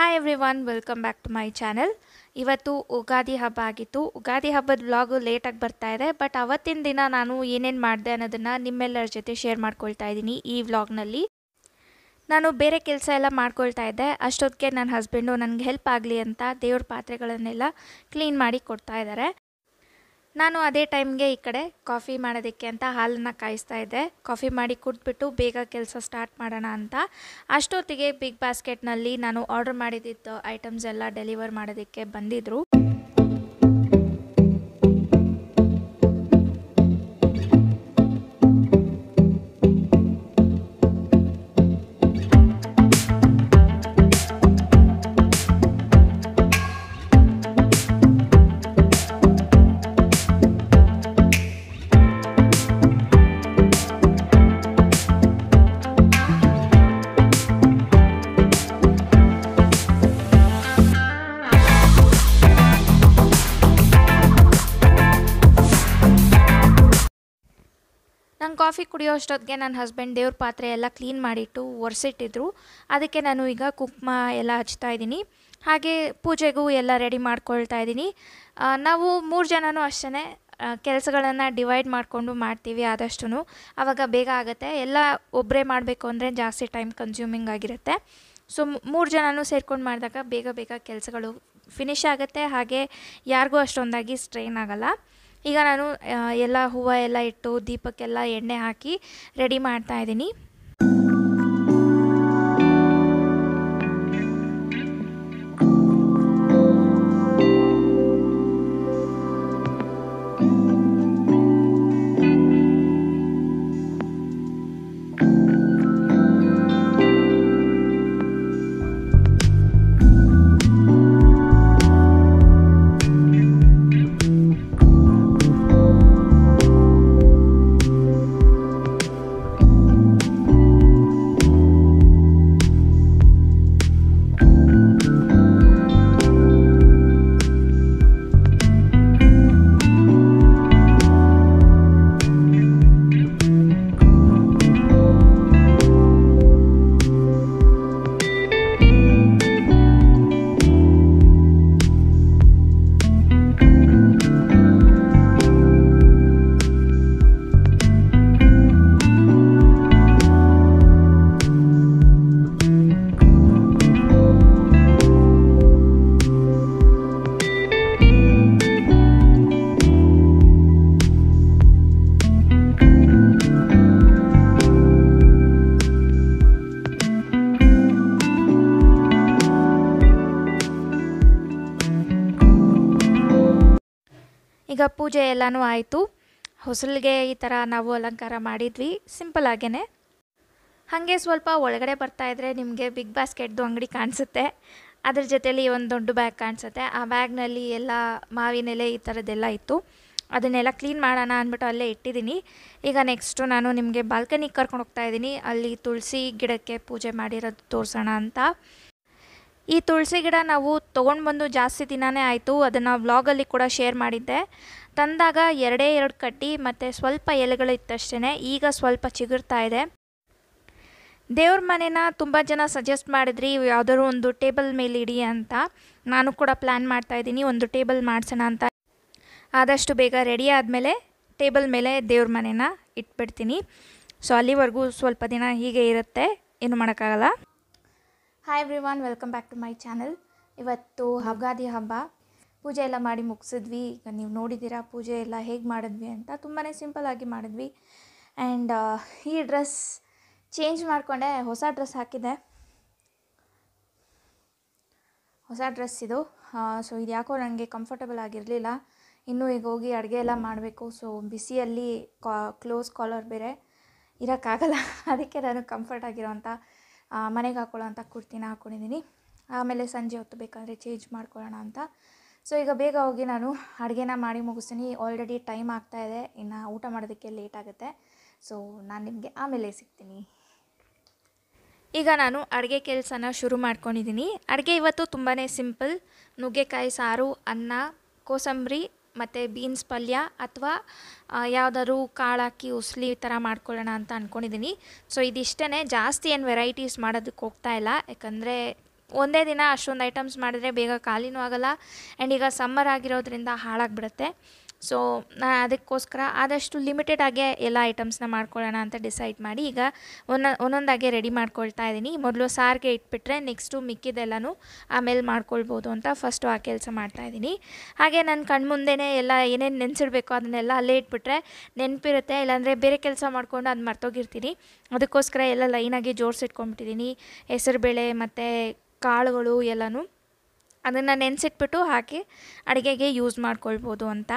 hi everyone welcome back to my channel ಇವತ್ತು ಉಗಾದಿ ಹಬ್ಬ ಆಗಿತ್ತು ಉಗಾದಿ ಹಬ್ಬದ ವ್ಲಾಗು ಲೇಟಾಗಿ ಬರ್ತಾ ಇದೆ ಬಟ್ ಅವತ್ತಿನ ದಿನ ನಾನು ಏನೇನು ಮಾಡಿದೆ ಅನ್ನೋದನ್ನು ನಿಮ್ಮೆಲ್ಲರ ಜೊತೆ ಶೇರ್ ಮಾಡ್ಕೊಳ್ತಾ ಇದ್ದೀನಿ ಈ ವ್ಲಾಗ್ನಲ್ಲಿ ನಾನು ಬೇರೆ ಕೆಲಸ ಎಲ್ಲ ಮಾಡ್ಕೊಳ್ತಾ ಇದ್ದೆ ಅಷ್ಟೊತ್ತಿಗೆ ನನ್ನ ಹಸ್ಬೆಂಡು ನನಗೆ ಹೆಲ್ಪ್ ಆಗಲಿ ಅಂತ ದೇವ್ರ ಪಾತ್ರೆಗಳನ್ನೆಲ್ಲ ಕ್ಲೀನ್ ಮಾಡಿ ಕೊಡ್ತಾ ಇದ್ದಾರೆ ನಾನು ಅದೇ ಟೈಮ್ಗೆ ಈ ಕಡೆ ಕಾಫಿ ಮಾಡೋದಕ್ಕೆ ಅಂತ ಹಾಲನ್ನು ಕಾಯಿಸ್ತಾ ಇದ್ದೆ ಕಾಫಿ ಮಾಡಿ ಕುಡಿದ್ಬಿಟ್ಟು ಬೇಗ ಕೆಲಸ ಸ್ಟಾರ್ಟ್ ಮಾಡೋಣ ಅಂತ ಅಷ್ಟೊತ್ತಿಗೆ ಬಿಗ್ ಬಾಸ್ಕೆಟ್ನಲ್ಲಿ ನಾನು ಆರ್ಡರ್ ಮಾಡಿದ್ದಿದ್ದು ಐಟಮ್ಸ್ ಎಲ್ಲ ಡೆಲಿವರ್ ಮಾಡೋದಕ್ಕೆ ಬಂದಿದ್ದರು ನಂಗೆ ಕಾಫಿ ಕುಡಿಯೋ ಅಷ್ಟೊತ್ತಿಗೆ ನನ್ನ ಹಸ್ಬೆಂಡ್ ದೇವ್ರ ಪಾತ್ರೆ ಎಲ್ಲ ಕ್ಲೀನ್ ಮಾಡಿಟ್ಟು ಒರೆಸಿಟ್ಟಿದ್ರು ಅದಕ್ಕೆ ನಾನು ಈಗ ಕುಂಕುಮ ಎಲ್ಲ ಹಚ್ತಾ ಇದ್ದೀನಿ ಹಾಗೆ ಪೂಜೆಗೂ ಎಲ್ಲ ರೆಡಿ ಮಾಡ್ಕೊಳ್ತಾ ಇದ್ದೀನಿ ಆ, ನಾವು ಮೂರು ಜನನೂ ಅಷ್ಟೇ ಕೆಲಸಗಳನ್ನು ಡಿವೈಡ್ ಮಾಡಿಕೊಂಡು ಮಾಡ್ತೀವಿ ಆದಷ್ಟು ಆವಾಗ ಬೇಗ ಆಗುತ್ತೆ ಎಲ್ಲ ಒಬ್ಬರೇ ಮಾಡಬೇಕು ಅಂದರೆ ಜಾಸ್ತಿ ಟೈಮ್ ಕನ್ಸ್ಯೂಮಿಂಗ್ ಆಗಿರುತ್ತೆ ಸೊ ಮೂರು ಜನನೂ ಸೇರ್ಕೊಂಡು ಮಾಡಿದಾಗ ಬೇಗ ಬೇಗ ಕೆಲಸಗಳು ಫಿನಿಶ್ ಆಗುತ್ತೆ ಹಾಗೆ ಯಾರಿಗೂ ಅಷ್ಟೊಂದಾಗಿ ಸ್ಟ್ರೈನ್ ಆಗಲ್ಲ ಈಗ ನಾನು ಆ, ಎಲ್ಲ ಹೂವು ಎಲ್ಲ ಇಟ್ಟು ದೀಪಕ್ಕೆಲ್ಲ ಎಣ್ಣೆ ಹಾಕಿ ರೆಡಿ ಮಾಡ್ತಾ ಇದ್ದೀನಿ ಈಗ ಪೂಜೆ ಎಲ್ಲನೂ ಆಯಿತು ಹೊಸಲಿಗೆ ಈ ಥರ ನಾವು ಅಲಂಕಾರ ಮಾಡಿದ್ವಿ ಸಿಂಪಲ್ ಆಗೇ ಹಾಗೆ ಸ್ವಲ್ಪ ಒಳಗಡೆ ಬರ್ತಾ ಇದ್ರೆ ನಿಮಗೆ ಬಿಗ್ ಬಾಸ್ಕೆಟ್ದು ಅಂಗಡಿ ಕಾಣಿಸುತ್ತೆ ಅದ್ರ ಜೊತೆಲಿ ಒಂದು ದೊಡ್ಡ ಬ್ಯಾಗ್ ಕಾಣಿಸುತ್ತೆ ಆ ಬ್ಯಾಗ್ನಲ್ಲಿ ಎಲ್ಲ ಮಾವಿನೆಲೆ ಈ ಥರದ್ದೆಲ್ಲ ಇತ್ತು ಅದನ್ನೆಲ್ಲ ಕ್ಲೀನ್ ಮಾಡೋಣ ಅಂದ್ಬಿಟ್ಟು ಅಲ್ಲೇ ಇಟ್ಟಿದ್ದೀನಿ ಈಗ ನೆಕ್ಸ್ಟು ನಾನು ನಿಮಗೆ ಬಾಲ್ಕನಿಗೆ ಕರ್ಕೊಂಡು ಹೋಗ್ತಾ ಇದ್ದೀನಿ ಅಲ್ಲಿ ತುಳಸಿ ಗಿಡಕ್ಕೆ ಪೂಜೆ ಮಾಡಿರೋದು ತೋರಿಸೋಣ ಅಂತ ಈ ತುಳಸಿ ಗಿಡ ನಾವು ತೊಗೊಂಡು ಬಂದು ಜಾಸ್ತಿ ದಿನವೇ ಆಯಿತು ಅದನ್ನು ವ್ಲಾಗಲ್ಲಿ ಕೂಡ ಶೇರ್ ಮಾಡಿದ್ದೆ ತಂದಾಗ ಎರಡೇ ಎರಡು ಕಡ್ಡಿ ಮತ್ತು ಸ್ವಲ್ಪ ಎಲೆಗಳು ಇತ್ತಷ್ಟೇ ಈಗ ಸ್ವಲ್ಪ ಚಿಗುರ್ತಾ ಇದೆ ದೇವ್ರ ಮನೇನ ತುಂಬ ಜನ ಸಜೆಸ್ಟ್ ಮಾಡಿದ್ರಿ ಯಾವುದಾದ್ರು ಒಂದು ಟೇಬಲ್ ಮೇಲೆ ಇಡಿ ಅಂತ ನಾನು ಕೂಡ ಪ್ಲ್ಯಾನ್ ಮಾಡ್ತಾ ಇದ್ದೀನಿ ಒಂದು ಟೇಬಲ್ ಮಾಡಿಸೋಣ ಅಂತ ಆದಷ್ಟು ಬೇಗ ರೆಡಿ ಆದಮೇಲೆ ಟೇಬಲ್ ಮೇಲೆ ದೇವ್ರ ಮನೇನ ಇಟ್ಬಿಡ್ತೀನಿ ಸೊ ಅಲ್ಲಿವರೆಗೂ ಸ್ವಲ್ಪ ದಿನ ಹೀಗೆ ಇರುತ್ತೆ ಏನು ಮಾಡೋಕ್ಕಾಗಲ್ಲ hi everyone welcome back to my channel ಇವತ್ತು ಯುಗಾದಿ ಹಬ್ಬ ಪೂಜೆ ಎಲ್ಲ ಮಾಡಿ ಮುಗಿಸಿದ್ವಿ ಈಗ ನೀವು ನೋಡಿದ್ದೀರಾ ಪೂಜೆ ಎಲ್ಲ ಹೇಗೆ ಮಾಡಿದ್ವಿ ಅಂತ ತುಂಬಾ ಸಿಂಪಲ್ಲಾಗಿ ಮಾಡಿದ್ವಿ ಆ್ಯಂಡ್ ಈ ಡ್ರೆಸ್ ಚೇಂಜ್ ಮಾಡಿಕೊಂಡೆ ಹೊಸ ಡ್ರೆಸ್ ಹಾಕಿದ್ದೆ ಹೊಸ ಡ್ರೆಸ್ ಇದು ಸೊ ಇದು ಯಾಕೋ ನನಗೆ ಕಂಫರ್ಟಬಲ್ ಆಗಿರಲಿಲ್ಲ ಇನ್ನೂ ಈಗ ಹೋಗಿ ಅಡುಗೆ ಎಲ್ಲ ಮಾಡಬೇಕು ಸೊ ಬಿಸಿಯಲ್ಲಿ ಕಾ ಕ್ಲೋಸ್ ಕಾಲರ್ ಬೇರೆ ಇರೋಕ್ಕಾಗಲ್ಲ ಅದಕ್ಕೆ ನಾನು ಕಂಫರ್ಟ್ ಆಗಿರೋಂಥ ಮನೆಗೆ ಹಾಕೊಳ್ಳೋಂಥ ಕುರ್ತಿನ ಹಾಕ್ಕೊಂಡಿದ್ದೀನಿ ಆಮೇಲೆ ಸಂಜೆ ಹೊತ್ತು ಬೇಕಾದರೆ ಚೇಂಜ್ ಮಾಡ್ಕೊಳ್ಳೋಣ ಅಂತ ಸೊ ಈಗ ಬೇಗ ಹೋಗಿ ನಾನು ಅಡುಗೆನ ಮಾಡಿ ಮುಗಿಸ್ತೀನಿ ಆಲ್ರೆಡಿ ಟೈಮ್ ಆಗ್ತಾಯಿದೆ ಇನ್ನು ಊಟ ಮಾಡೋದಕ್ಕೆ ಲೇಟ್ ಆಗುತ್ತೆ ಸೊ ನಾನು ನಿಮಗೆ ಆಮೇಲೆ ಸಿಗ್ತೀನಿ ಈಗ ನಾನು ಅಡುಗೆ ಕೆಲಸನ ಶುರು ಮಾಡ್ಕೊಂಡಿದ್ದೀನಿ ಅಡುಗೆ ಇವತ್ತು ತುಂಬಾ ಸಿಂಪಲ್ ನುಗ್ಗೆಕಾಯಿ ಸಾರು ಅನ್ನ ಕೋಸಂಬರಿ ಮತ್ತು ಬೀನ್ಸ್ ಪಲ್ಯ ಅಥವಾ ಯಾವುದಾದ್ರು ಕಾಳು ಹಾಕಿ ಉಸ್ಲಿ ಈ ಥರ ಮಾಡ್ಕೊಳ್ಳೋಣ ಅಂತ ಅಂದ್ಕೊಂಡಿದ್ದೀನಿ ಸೊ ಇದಿಷ್ಟೇ ಜಾಸ್ತಿ ಏನು ವೆರೈಟೀಸ್ ಮಾಡೋದಕ್ಕೆ ಹೋಗ್ತಾ ಇಲ್ಲ ಯಾಕಂದರೆ ಒಂದೇ ದಿನ ಅಷ್ಟೊಂದು ಐಟಮ್ಸ್ ಮಾಡಿದ್ರೆ ಬೇಗ ಖಾಲಿನೂ ಆಗಲ್ಲ ಆ್ಯಂಡ್ ಈಗ ಸಮ್ಮರ್ ಆಗಿರೋದ್ರಿಂದ ಹಾಳಾಗಿಬಿಡುತ್ತೆ ಸೊ ನಾನು ಅದಕ್ಕೋಸ್ಕರ ಆದಷ್ಟು ಲಿಮಿಟೆಡ್ ಆಗೇ ಎಲ್ಲ ಐಟಮ್ಸ್ನ ಮಾಡ್ಕೊಳ್ಳೋಣ ಅಂತ ಡಿಸೈಡ್ ಮಾಡಿ ಈಗ ಒಂದ ಒಂದೊಂದಾಗೆ ರೆಡಿ ಮಾಡ್ಕೊಳ್ತಾ ಇದ್ದೀನಿ ಮೊದಲು ಸಾರಿಗೆ ಇಟ್ಬಿಟ್ರೆ ನೆಕ್ಸ್ಟು ಮಿಕ್ಕಿದೆಲ್ಲನೂ ಆಮೇಲೆ ಮಾಡ್ಕೊಳ್ಬೋದು ಅಂತ ಫಸ್ಟು ಆ ಕೆಲಸ ಮಾಡ್ತಾಯಿದ್ದೀನಿ ಹಾಗೆ ನನ್ನ ಕಣ್ಮುಂದೆನೇ ಎಲ್ಲ ಏನೇನು ನೆನೆಸಿಡ್ಬೇಕು ಅದನ್ನೆಲ್ಲ ಅಲ್ಲೇ ಇಟ್ಬಿಟ್ರೆ ನೆನಪಿರುತ್ತೆ ಇಲ್ಲಾಂದರೆ ಬೇರೆ ಕೆಲಸ ಮಾಡ್ಕೊಂಡು ಅದು ಮರ್ತೋಗಿರ್ತೀನಿ ಅದಕ್ಕೋಸ್ಕರ ಎಲ್ಲ ಲೈನಾಗಿ ಜೋಡಿಸಿಟ್ಕೊಂಡ್ಬಿಟ್ಟಿದ್ದೀನಿ ಹೆಸರುಬೇಳೆ ಮತ್ತು ಕಾಳುಗಳು ಎಲ್ಲನೂ ಅದನ್ನು ನೆನೆಸಿಟ್ಬಿಟ್ಟು ಹಾಕಿ ಅಡುಗೆಗೆ ಯೂಸ್ ಮಾಡ್ಕೊಳ್ಬೋದು ಅಂತ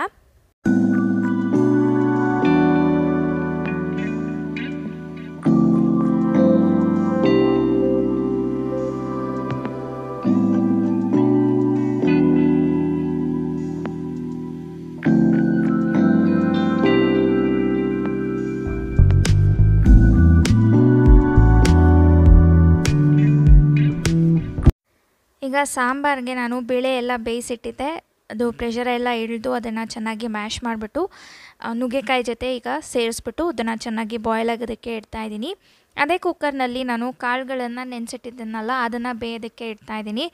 ಈಗ ಸಾಂಬಾರಿಗೆ ನಾನು ಬೇಳೆ ಎಲ್ಲ ಬೇಯಿಸಿಟ್ಟಿದ್ದೆ ಅದು ಪ್ರೆಷರ್ ಎಲ್ಲ ಇಳಿದು ಅದನ್ನು ಚೆನ್ನಾಗಿ ಮ್ಯಾಶ್ ಮಾಡಿಬಿಟ್ಟು ನುಗ್ಗೆಕಾಯಿ ಜೊತೆ ಈಗ ಸೇರಿಸ್ಬಿಟ್ಟು ಅದನ್ನು ಚೆನ್ನಾಗಿ ಬಾಯ್ಲ್ ಆಗೋದಕ್ಕೆ ಇಡ್ತಾ ಇದ್ದೀನಿ ಅದೇ ಕುಕ್ಕರ್ನಲ್ಲಿ ನಾನು ಕಾಳುಗಳನ್ನು ನೆನೆಸಿಟ್ಟಿದ್ದನ್ನಲ್ಲ ಅದನ್ನು ಬೇಯೋದಕ್ಕೆ ಇಡ್ತಾ ಇದ್ದೀನಿ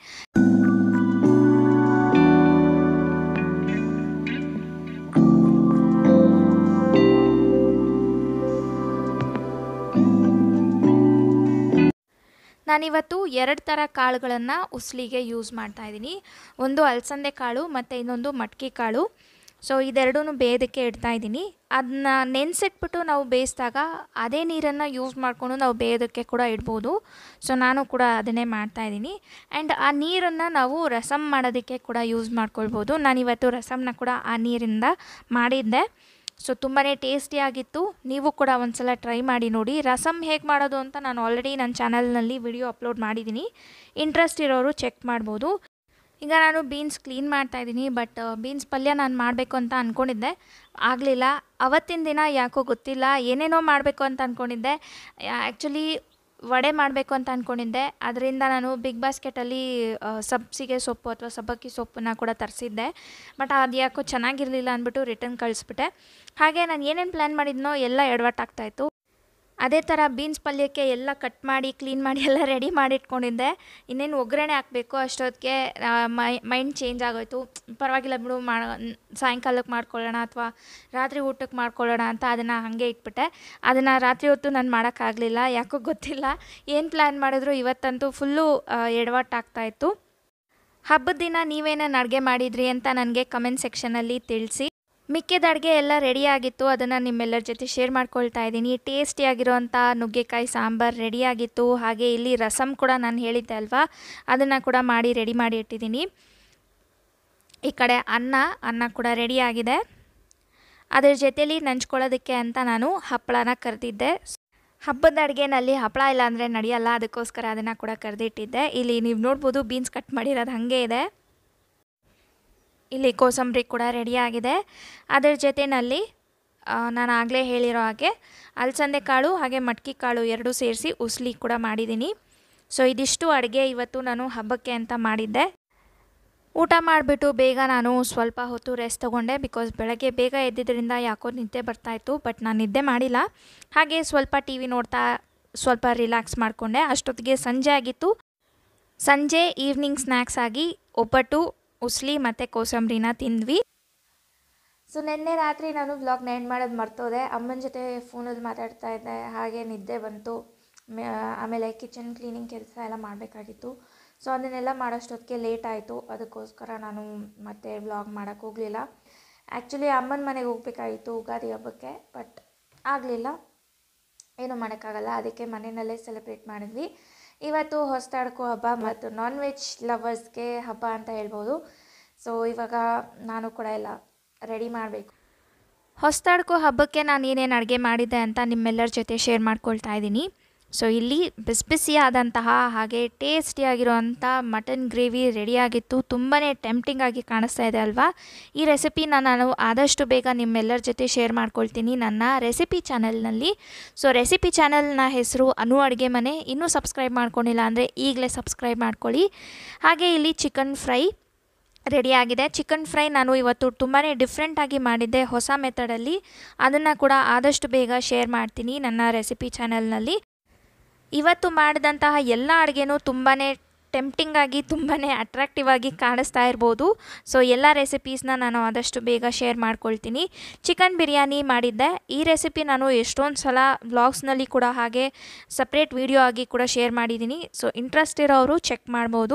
ನಾನಿವತ್ತು ಎರಡು ಥರ ಕಾಳುಗಳನ್ನು ಉಸ್ಲಿಗೆ ಯೂಸ್ ಮಾಡ್ತಾ ಇದ್ದೀನಿ ಒಂದು ಅಲಸಂದೆ ಕಾಳು ಮತ್ತು ಇನ್ನೊಂದು ಮಟ್ಕಿ ಕಾಳು ಸೊ ಇದೆರಡೂ ಬೇಯೋದಕ್ಕೆ ಇಡ್ತಾ ಇದ್ದೀನಿ ಅದನ್ನ ನೆನೆಸಿಟ್ಬಿಟ್ಟು ನಾವು ಬೇಯಿಸಿದಾಗ ಅದೇ ನೀರನ್ನು ಯೂಸ್ ಮಾಡಿಕೊಂಡು ನಾವು ಬೇಯೋದಕ್ಕೆ ಕೂಡ ಇಡ್ಬೋದು ಸೊ ನಾನು ಕೂಡ ಅದನ್ನೇ ಮಾಡ್ತಾ ಇದ್ದೀನಿ ಆ್ಯಂಡ್ ಆ ನೀರನ್ನು ನಾವು ರಸಮ್ ಮಾಡೋದಕ್ಕೆ ಕೂಡ ಯೂಸ್ ಮಾಡ್ಕೊಳ್ಬೋದು ನಾನಿವತ್ತು ರಸಮ್ನ ಕೂಡ ಆ ನೀರಿಂದ ಮಾಡಿದ್ದೆ ಸೊ ತುಂಬಾ ಟೇಸ್ಟಿಯಾಗಿತ್ತು ನೀವು ಕೂಡ ಒಂದು ಸಲ ಟ್ರೈ ಮಾಡಿ ನೋಡಿ ರಸಮ್ ಹೇಗೆ ಮಾಡೋದು ಅಂತ ನಾನು ಆಲ್ರೆಡಿ ನನ್ನ ಚಾನಲ್ನಲ್ಲಿ ವಿಡಿಯೋ ಅಪ್ಲೋಡ್ ಮಾಡಿದ್ದೀನಿ ಇಂಟ್ರೆಸ್ಟ್ ಇರೋರು ಚೆಕ್ ಮಾಡ್ಬೋದು ಈಗ ನಾನು ಬೀನ್ಸ್ ಕ್ಲೀನ್ ಮಾಡ್ತಾಯಿದ್ದೀನಿ ಬಟ್ ಬೀನ್ಸ್ ಪಲ್ಯ ನಾನು ಮಾಡಬೇಕು ಅಂತ ಅಂದ್ಕೊಂಡಿದ್ದೆ ಆಗಲಿಲ್ಲ ಅವತ್ತಿನ ದಿನ ಯಾಕೋ ಗೊತ್ತಿಲ್ಲ ಏನೇನೋ ಮಾಡಬೇಕು ಅಂತ ಅಂದ್ಕೊಂಡಿದ್ದೆ ಆ್ಯಕ್ಚುಲಿ ವಡೆ ಮಾಡಬೇಕು ಅಂತ ಅಂದ್ಕೊಂಡಿದ್ದೆ ಅದರಿಂದ ನಾನು ಬಿಗ್ ಬಾಸ್ಕೆಟಲ್ಲಿ ಸಬ್ಸಿಗೆ ಸೊಪ್ಪು ಅಥವಾ ಸಬ್ಬಕ್ಕಿ ಸೊಪ್ಪನ್ನ ಕೂಡ ತರಿಸಿದ್ದೆ ಬಟ್ ಅದು ಯಾಕೋ ಚೆನ್ನಾಗಿರಲಿಲ್ಲ ಅಂದ್ಬಿಟ್ಟು ರಿಟರ್ನ್ ಕಳಿಸ್ಬಿಟ್ಟೆ ಹಾಗೆ ನಾನು ಏನೇನು ಪ್ಲ್ಯಾನ್ ಮಾಡಿದ್ನೋ ಎಲ್ಲ ಎಡವಟ್ಟಾಗ್ತಾಯಿತ್ತು ಅದೇ ಥರ ಬೀನ್ಸ್ ಪಲ್ಯಕ್ಕೆ ಎಲ್ಲ ಕಟ್ ಮಾಡಿ ಕ್ಲೀನ್ ಮಾಡಿ ಎಲ್ಲ ರೆಡಿ ಮಾಡಿ ಇಟ್ಕೊಂಡಿದ್ದೆ ಇನ್ನೇನು ಒಗ್ಗರಣೆ ಹಾಕಬೇಕು ಅಷ್ಟೊತ್ತಿಗೆ ಮೈ ಮೈಂಡ್ ಚೇಂಜ್ ಆಗೋಯ್ತು ಪರವಾಗಿಲ್ಲ ಬಿಡು ಮಾ ಸಾಯಂಕಾಲಕ್ಕೆ ಮಾಡ್ಕೊಳ್ಳೋಣ ಅಥವಾ ರಾತ್ರಿ ಊಟಕ್ಕೆ ಮಾಡ್ಕೊಳ್ಳೋಣ ಅಂತ ಅದನ್ನು ಹಾಗೆ ಇಟ್ಬಿಟ್ಟೆ ಅದನ್ನು ರಾತ್ರಿ ಹೊತ್ತು ನಾನು ಮಾಡೋಕ್ಕಾಗಲಿಲ್ಲ ಯಾಕೋ ಗೊತ್ತಿಲ್ಲ ಏನು ಪ್ಲ್ಯಾನ್ ಮಾಡಿದ್ರು ಇವತ್ತಂತೂ ಫುಲ್ಲು ಎಡವಟ್ಟಾಗ್ತಾಯಿತ್ತು ಹಬ್ಬದ ದಿನ ನೀವೇನೇನು ಅಡುಗೆ ಮಾಡಿದ್ರಿ ಅಂತ ನನಗೆ ಕಮೆಂಟ್ ಸೆಕ್ಷನಲ್ಲಿ ತಿಳಿಸಿ ಮಿಕ್ಕಿದ ಅಡುಗೆ ಎಲ್ಲ ರೆಡಿಯಾಗಿತ್ತು ಅದನ್ನು ನಿಮ್ಮೆಲ್ಲರ ಜೊತೆ ಶೇರ್ ಮಾಡ್ಕೊಳ್ತಾ ಇದ್ದೀನಿ ಟೇಸ್ಟಿಯಾಗಿರೋವಂಥ ನುಗ್ಗೆಕಾಯಿ ಸಾಂಬಾರು ರೆಡಿಯಾಗಿತ್ತು ಹಾಗೆ ಇಲ್ಲಿ ರಸಮ್ ಕೂಡ ನಾನು ಹೇಳಿದ್ದೆ ಅಲ್ವಾ ಅದನ್ನು ಕೂಡ ಮಾಡಿ ರೆಡಿ ಮಾಡಿ ಇಟ್ಟಿದ್ದೀನಿ ಈ ಕಡೆ ಅನ್ನ ಅನ್ನ ಕೂಡ ರೆಡಿಯಾಗಿದೆ ಅದ್ರ ಜೊತೇಲಿ ನಂಚ್ಕೊಳ್ಳೋದಕ್ಕೆ ಅಂತ ನಾನು ಹಪ್ಪಳನ ಕರೆದಿದ್ದೆ ಹಬ್ಬದ ಅಡುಗೆನಲ್ಲಿ ಹಪ್ಪಳ ಇಲ್ಲ ಅಂದರೆ ನಡೆಯಲ್ಲ ಅದಕ್ಕೋಸ್ಕರ ಅದನ್ನು ಕೂಡ ಕರೆದಿಟ್ಟಿದ್ದೆ ಇಲ್ಲಿ ನೀವು ನೋಡ್ಬೋದು ಬೀನ್ಸ್ ಕಟ್ ಮಾಡಿರೋದು ಹಾಗೆ ಇದೆ ಇಲ್ಲಿ ಕೋಸಂಬರಿ ಕೂಡ ರೆಡಿಯಾಗಿದೆ ಅದರ ಜೊತೆಯಲ್ಲಿ ನಾನು ಆಗಲೇ ಹೇಳಿರೋ ಹಾಗೆ ಅಲಸಂದೆ ಕಾಳು ಹಾಗೆ ಮಟ್ಕಿ ಕಾಳು ಎರಡೂ ಸೇರಿಸಿ ಉಸ್ಲಿ ಕೂಡ ಮಾಡಿದ್ದೀನಿ ಸೊ ಇದಿಷ್ಟು ಅಡುಗೆ ಇವತ್ತು ನಾನು ಹಬ್ಬಕ್ಕೆ ಅಂತ ಮಾಡಿದ್ದೆ ಊಟ ಮಾಡಿಬಿಟ್ಟು ಬೇಗ ನಾನು ಸ್ವಲ್ಪ ಹೊತ್ತು ರೆಸ್ಟ್ ತೊಗೊಂಡೆ ಬಿಕಾಸ್ ಬೆಳಗ್ಗೆ ಬೇಗ ಎದ್ದಿದ್ದರಿಂದ ಯಾಕೋ ನಿದ್ದೆ ಬರ್ತಾಯಿತ್ತು ಬಟ್ ನಾನು ನಿದ್ದೆ ಮಾಡಿಲ್ಲ ಹಾಗೆ ಸ್ವಲ್ಪ ಟಿ ವಿ ನೋಡ್ತಾ ಸ್ವಲ್ಪ ರಿಲ್ಯಾಕ್ಸ್ ಮಾಡಿಕೊಂಡೆ ಅಷ್ಟೊತ್ತಿಗೆ ಸಂಜೆ ಆಗಿತ್ತು ಸಂಜೆ ಈವ್ನಿಂಗ್ ಸ್ನ್ಯಾಕ್ಸ್ ಆಗಿ ಒಬ್ಬಟ್ಟು ಉಸ್ಲಿ ಮತ್ತು ಕೋಸಂಬರಿನ ತಿಂದ್ವಿ ಸೊ ನಿನ್ನೆ ರಾತ್ರಿ ನಾನು ವ್ಲಾಗ್ನ ಎಂಡ್ ಮಾಡೋದು ಮರ್ತೋದೆ ಅಮ್ಮನ ಜೊತೆ ಫೋನಲ್ಲಿ ಮಾತಾಡ್ತಾ ಇದ್ದೆ ಹಾಗೆ ನಿದ್ದೆ ಬಂತು ಆಮೇಲೆ ಕಿಚನ್ ಕ್ಲೀನಿಂಗ್ ಕೆಲಸ ಎಲ್ಲ ಮಾಡಬೇಕಾಗಿತ್ತು ಸೊ ಅದನ್ನೆಲ್ಲ ಮಾಡೋಷ್ಟೊತ್ತಿಗೆ ಲೇಟ್ ಆಯಿತು ಅದಕ್ಕೋಸ್ಕರ ನಾನು ಮತ್ತೆ ವ್ಲಾಗ್ ಮಾಡೋಕ್ಕೆ ಹೋಗಲಿಲ್ಲ ಆ್ಯಕ್ಚುಲಿ ಅಮ್ಮನ ಮನೆಗೆ ಹೋಗ್ಬೇಕಾಗಿತ್ತು ಉಗಾದಿ ಹಬ್ಬಕ್ಕೆ ಬಟ್ ಆಗಲಿಲ್ಲ ಏನೂ ಮಾಡೋಕ್ಕಾಗಲ್ಲ ಅದಕ್ಕೆ ಮನೆಯಲ್ಲೇ ಸೆಲೆಬ್ರೇಟ್ ಮಾಡಿದ್ವಿ ಇವತ್ತು ಹೊಸತಾಡ್ಕೋ ಹಬ್ಬ ಮತ್ತು ನಾನ್ ವೆಜ್ ಲವರ್ಸ್ಗೆ ಹಬ್ಬ ಅಂತ ಹೇಳ್ಬೋದು ಸೊ ಇವಾಗ ನಾನು ಕೂಡ ಎಲ್ಲ ರೆಡಿ ಮಾಡಬೇಕು ಹೊಸತಾಡ್ಕೋ ಹಬ್ಬಕ್ಕೆ ನಾನು ಏನೇನು ಅಡುಗೆ ಮಾಡಿದ್ದೆ ಅಂತ ನಿಮ್ಮೆಲ್ಲರ ಜೊತೆ ಶೇರ್ ಮಾಡ್ಕೊಳ್ತಾ ಇದ್ದೀನಿ ಸೊ ಇಲ್ಲಿ ಬಿಸಿ ಬಿಸಿಯಾದಂತಹ ಹಾಗೆ ಟೇಸ್ಟಿಯಾಗಿರುವಂಥ ಮಟನ್ ಗ್ರೇವಿ ರೆಡಿಯಾಗಿತ್ತು ತುಂಬಾ ಟೆಂಪ್ಟಿಂಗ್ ಆಗಿ ಕಾಣಿಸ್ತಾ ಇದೆ ಅಲ್ವಾ ಈ ರೆಸಿಪಿನ ನಾನು ಆದಷ್ಟು ಬೇಗ ನಿಮ್ಮೆಲ್ಲರ ಜೊತೆ ಶೇರ್ ಮಾಡ್ಕೊಳ್ತೀನಿ ನನ್ನ ರೆಸಿಪಿ ಚಾನಲ್ನಲ್ಲಿ ಸೊ ರೆಸಿಪಿ ಚಾನಲ್ನ ಹೆಸರು ಅನು ಅಡುಗೆ ಮನೆ ಇನ್ನೂ ಸಬ್ಸ್ಕ್ರೈಬ್ ಮಾಡ್ಕೊಂಡಿಲ್ಲ ಅಂದರೆ ಈಗಲೇ ಸಬ್ಸ್ಕ್ರೈಬ್ ಮಾಡ್ಕೊಳ್ಳಿ ಹಾಗೆ ಇಲ್ಲಿ ಚಿಕನ್ ಫ್ರೈ ರೆಡಿಯಾಗಿದೆ ಚಿಕನ್ ಫ್ರೈ ನಾನು ಇವತ್ತು ತುಂಬಾ ಡಿಫ್ರೆಂಟಾಗಿ ಮಾಡಿದ್ದೆ ಹೊಸ ಮೆಥಡಲ್ಲಿ ಅದನ್ನು ಕೂಡ ಆದಷ್ಟು ಬೇಗ ಶೇರ್ ಮಾಡ್ತೀನಿ ನನ್ನ ರೆಸಿಪಿ ಚಾನಲ್ನಲ್ಲಿ ಇವತ್ತು ಮಾಡಿದಂತಹ ಎಲ್ಲ ಅಡುಗೆನೂ ತುಂಬಾ ಟೆಂಪ್ಟಿಂಗ್ ಆಗಿ ತುಂಬಾ ಅಟ್ರಾಕ್ಟಿವ್ ಆಗಿ ಕಾಣಿಸ್ತಾ ಇರ್ಬೋದು ಸೊ ಎಲ್ಲ ರೆಸಿಪೀಸ್ನ ನಾನು ಆದಷ್ಟು ಬೇಗ ಶೇರ್ ಮಾಡ್ಕೊಳ್ತೀನಿ ಚಿಕನ್ ಬಿರಿಯಾನಿ ಮಾಡಿದ್ದೆ ಈ ರೆಸಿಪಿ ನಾನು ಎಷ್ಟೊಂದು ಸಲ ವ್ಲಾಗ್ಸ್ನಲ್ಲಿ ಕೂಡ ಹಾಗೆ ಸಪ್ರೇಟ್ ವಿಡಿಯೋ ಆಗಿ ಕೂಡ ಶೇರ್ ಮಾಡಿದ್ದೀನಿ ಸೊ ಇಂಟ್ರೆಸ್ಟ್ ಇರೋರು ಚೆಕ್ ಮಾಡ್ಬೋದು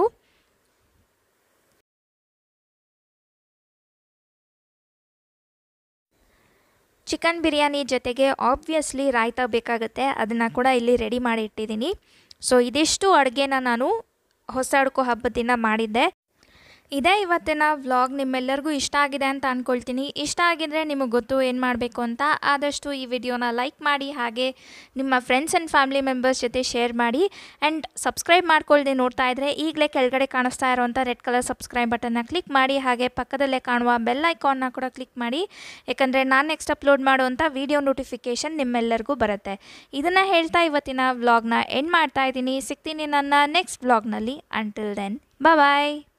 ಚಿಕನ್ ಬಿರಿಯಾನಿ ಜೊತೆಗೆ ಆಬ್ವಿಯಸ್ಲಿ ರಾಯ್ತ ಬೇಕಾಗುತ್ತೆ ಅದನ್ನು ಕೂಡ ಇಲ್ಲಿ ರೆಡಿ ಮಾಡಿ ಇಟ್ಟಿದ್ದೀನಿ ಸೊ ಇದಿಷ್ಟು ಅಡುಗೆನ ನಾನು ಹೊಸ ಅಡ್ಕೋ ಹಬ್ಬದ ದಿನ ಮಾಡಿದ್ದೆ ಇದೇ ಇವತ್ತಿನ ವ್ಲಾಗ್ ನಿಮ್ಮೆಲ್ಲರಿಗೂ ಇಷ್ಟ ಆಗಿದೆ ಅಂತ ಅಂದ್ಕೊಳ್ತೀನಿ ಇಷ್ಟ ಆಗಿದ್ರೆ ನಿಮಗೆ ಗೊತ್ತು ಏನು ಮಾಡಬೇಕು ಅಂತ ಆದಷ್ಟು ಈ ವಿಡಿಯೋನ ಲೈಕ್ ಮಾಡಿ ಹಾಗೆ ನಿಮ್ಮ ಫ್ರೆಂಡ್ಸ್ ಆ್ಯಂಡ್ ಫ್ಯಾಮಿಲಿ ಮೆಂಬರ್ಸ್ ಜೊತೆ ಶೇರ್ ಮಾಡಿ ಆ್ಯಂಡ್ ಸಬ್ಸ್ಕ್ರೈಬ್ ಮಾಡ್ಕೊಳ್ದೆ ನೋಡ್ತಾ ಇದ್ದರೆ ಈಗಲೇ ಕೆಳಗಡೆ ಕಾಣಿಸ್ತಾ ಇರೋವಂಥ ರೆಡ್ ಕಲರ್ ಸಬ್ಸ್ಕ್ರೈಬ್ ಬಟನ್ನ ಕ್ಲಿಕ್ ಮಾಡಿ ಹಾಗೆ ಪಕ್ಕದಲ್ಲೇ ಕಾಣುವ ಬೆಲ್ ಐಕಾನ್ನ ಕೂಡ ಕ್ಲಿಕ್ ಮಾಡಿ ಯಾಕಂದರೆ ನಾನು ನೆಕ್ಸ್ಟ್ ಅಪ್ಲೋಡ್ ಮಾಡುವಂಥ ವಿಡಿಯೋ ನೋಟಿಫಿಕೇಷನ್ ನಿಮ್ಮೆಲ್ಲರಿಗೂ ಬರುತ್ತೆ ಇದನ್ನು ಹೇಳ್ತಾ ಇವತ್ತಿನ ವ್ಲಾಗ್ನ ಎಂಡ್ ಮಾಡ್ತಾ ಇದ್ದೀನಿ ಸಿಗ್ತೀನಿ ನನ್ನ ನೆಕ್ಸ್ಟ್ ವ್ಲಾಗ್ನಲ್ಲಿ ಅಂಟಿಲ್ ದೆನ್ ಬಾಯ್